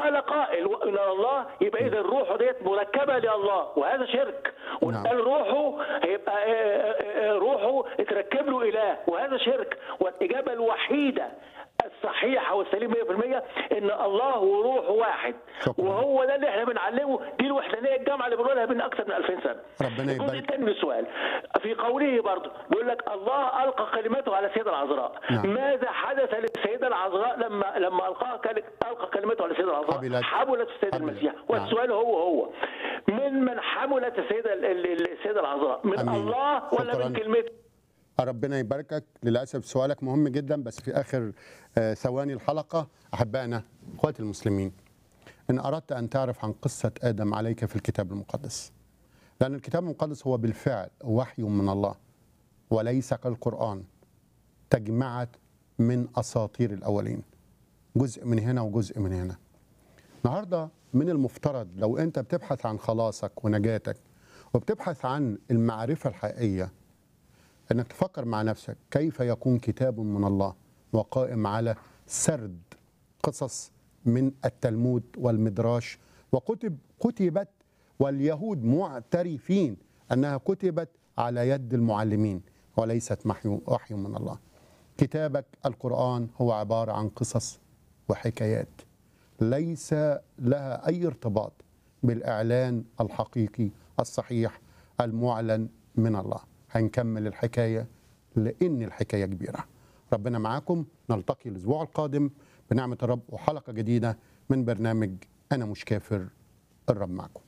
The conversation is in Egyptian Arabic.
قال قائل الى الله يبقى اذا الروح ديت مركبه لله وهذا شرك نعم. وقال روحه هيبقى آه، آه، آه، روحه اتركب له اله وهذا شرك والاجابه الوحيده الصحيحه والسليمه 100% ان الله وروح واحد شكراً. وهو ده اللي احنا بنعلمه دي الوحدانيه الجامعه اللي بنقولها من اكثر من 2000 سنه ربنا الجزء يبارك. الثاني من السؤال في قوله برضه بيقول لك الله القى كلمته على السيده العذراء نعم. ماذا حدث للسيده العذراء لما لما القاها كل- القى كلمته على السيده العذراء حملت. حملت السيد حملت. المسيح نعم. والسؤال هو هو من من حملت السيده ال- ال- السيده العذراء من أمين. الله ولا شكراً. من كلمته ربنا يباركك للاسف سؤالك مهم جدا بس في اخر آه، ثواني الحلقه احبائنا اخواتي المسلمين ان اردت ان تعرف عن قصه ادم عليك في الكتاب المقدس لان الكتاب المقدس هو بالفعل وحي من الله وليس كالقران تجمعت من اساطير الاولين جزء من هنا وجزء من هنا النهارده من المفترض لو انت بتبحث عن خلاصك ونجاتك وبتبحث عن المعرفه الحقيقيه انك تفكر مع نفسك كيف يكون كتاب من الله وقائم على سرد قصص من التلمود والمدراش وكتب كتبت واليهود معترفين انها كتبت على يد المعلمين وليست محي- وحي من الله. كتابك القران هو عباره عن قصص وحكايات ليس لها اي ارتباط بالاعلان الحقيقي الصحيح المعلن من الله هنكمل الحكايه لان الحكايه كبيره ربنا معاكم نلتقي الاسبوع القادم بنعمه الرب وحلقه جديده من برنامج انا مش كافر الرب معكم